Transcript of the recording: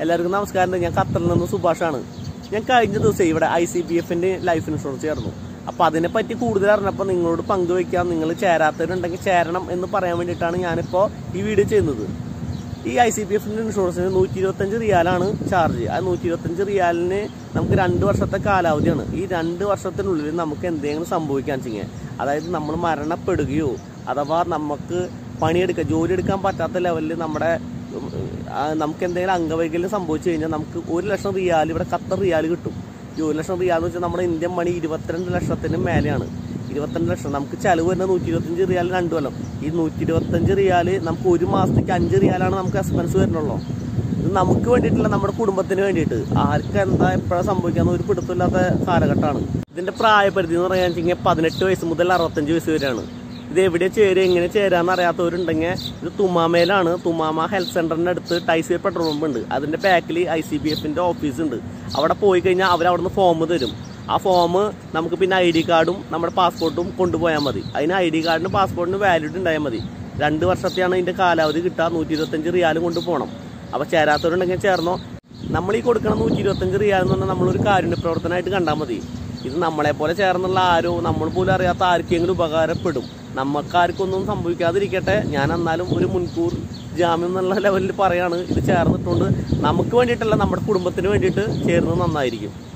എല്ലാവർക്കും നമസ്കാരം ഞാൻ ഖത്തറിൽ നിന്ന് സുഭാഷാണ് ഞാൻ കഴിഞ്ഞ ദിവസം ഇവിടെ ഐ സി പി എഫിന്റെ ലൈഫ് ഇൻഷുറൻസ് ചേർന്നു അപ്പൊ അതിനെ പറ്റി കൂടുതൽ അറിഞ്ഞപ്പോൾ നിങ്ങളോട് പങ്കുവയ്ക്കാം നിങ്ങൾ ചേരാത്തവരുണ്ടെങ്കിൽ ചേരണം എന്ന് പറയാൻ വേണ്ടിയിട്ടാണ് ഞാനിപ്പോൾ ഈ വീഡിയോ ചെയ്യുന്നത് ഈ ഐ സി പി എഫിന്റെ ഇൻഷുറൻസിന് നൂറ്റി ഇരുപത്തഞ്ച് റിയാലാണ് ചാർജ് ആ നൂറ്റി ഇരുപത്തഞ്ച് റിയാലിന് നമുക്ക് രണ്ട് വർഷത്തെ കാലാവധിയാണ് ഈ രണ്ട് വർഷത്തിനുള്ളിൽ നമുക്ക് എന്തെങ്കിലും സംഭവിക്കാൻ വെച്ചാൽ അതായത് നമ്മൾ മരണപ്പെടുകയോ അഥവാ നമുക്ക് പണിയെടുക്കാൻ ജോലി എടുക്കാൻ പറ്റാത്ത ലെവലിൽ നമ്മുടെ ഉം, ആ, നമുക്ക് എന്തെങ്കിലും അംഗവൈകല്യം സംഭവിച്ചു കഴിഞ്ഞാൽ നമുക്ക് ഒരു ലക്ഷം റിയാൽ ഇവിടെ ഖത്തർ റിയാൽ കിട്ടും ഈ ഒരു ലക്ഷം റിയാൽ എന്ന് വെച്ചാൽ നമ്മുടെ ഇന്ത്യൻ മണി ഇരുപത്തിരണ്ട് ലക്ഷത്തിന് മേലെയാണ് ഇരുപത്തിരണ്ട് ലക്ഷം നമുക്ക് ചെലവ് വരുന്നത് നൂറ്റി ഇരുപത്തഞ്ച് റിയാൽ രണ്ട് കൊല്ലം ഈ നൂറ്റി ഇരുപത്തഞ്ച് റിയാല് നമുക്ക് ഒരു മാസത്തേക്ക് അഞ്ച് റിയാലാണ് നമുക്ക് എക്സ്പെൻസ് വരുന്നുള്ളൂ ഇത് നമുക്ക് വേണ്ടിയിട്ടില്ല നമ്മുടെ കുടുംബത്തിന് വേണ്ടിയിട്ട് ആർക്ക് എന്താ എപ്പോഴാണ് സംഭവിക്കാന്ന് ഒരു പിടുത്തമില്ലാത്ത കാലഘട്ടമാണ് ഇതിന്റെ പ്രായപരിധി എന്ന് പറയാൻ വെച്ചാൽ പതിനെട്ട് വയസ്സ് മുതൽ അറുപത്തഞ്ച് വയസ്സ് വരെയാണ് ഇത് എവിടെ ചേരുക എങ്ങനെ ചേരാന്ന് അറിയാത്തവരുണ്ടെങ്കിൽ ഇത് തുമാമയിലാണ് തുമാമ ഹെൽത്ത് സെന്ററിന്റെ അടുത്ത് ടൈസ്വേ പെട്രോൾ പമ്പ് ഉണ്ട് അതിന്റെ ബാക്കിൽ ഐ സി ബി എഫിന്റെ ഓഫീസ് ഉണ്ട് അവിടെ പോയി കഴിഞ്ഞാൽ അവർ അവിടെ നിന്ന് ഫോം തരും ആ ഫോം നമുക്ക് പിന്നെ ഐ ഡി കാർഡും നമ്മുടെ പാസ്പോർട്ടും കൊണ്ടുപോയാൽ മതി അതിന് ഐ ഡി കാർഡിന് പാസ്പോർട്ടിന് വാലിഡിറ്റി ഉണ്ടായാൽ മതി രണ്ട് വർഷത്തെയാണ് ഇതിന്റെ കാലാവധി കിട്ടുക നൂറ്റി ഇരുപത്തഞ്ച് റിയാലും കൊണ്ട് പോകണം അപ്പോൾ ചേരാത്തവരുണ്ടെങ്കിൽ ചേർന്നോ നമ്മൾ ഈ കൊടുക്കണം നൂറ്റി ഇരുപത്തഞ്ച് റിയാൽ എന്ന് പറഞ്ഞാൽ നമ്മളൊരു കാരുണ്യ പ്രവർത്തനമായിട്ട് കണ്ടാൽ മതി ഇത് നമ്മളെ പോലെ ചേർന്നുള്ള ആരോ നമ്മൾ പോലും അറിയാത്ത ആർക്കെങ്കിലും ഉപകാരപ്പെടും നമുക്കാർക്കൊന്നും സംഭവിക്കാതിരിക്കട്ടെ ഞാൻ എന്നാലും ഒരു മുൻകൂർ ജാമ്യം എന്നുള്ള ലെവലിൽ പറയാണ് ഇത് ചേർന്നിട്ടുണ്ട് നമുക്ക് വേണ്ടിയിട്ടല്ല നമ്മുടെ കുടുംബത്തിന് വേണ്ടിയിട്ട് ചേർന്നത് നന്നായിരിക്കും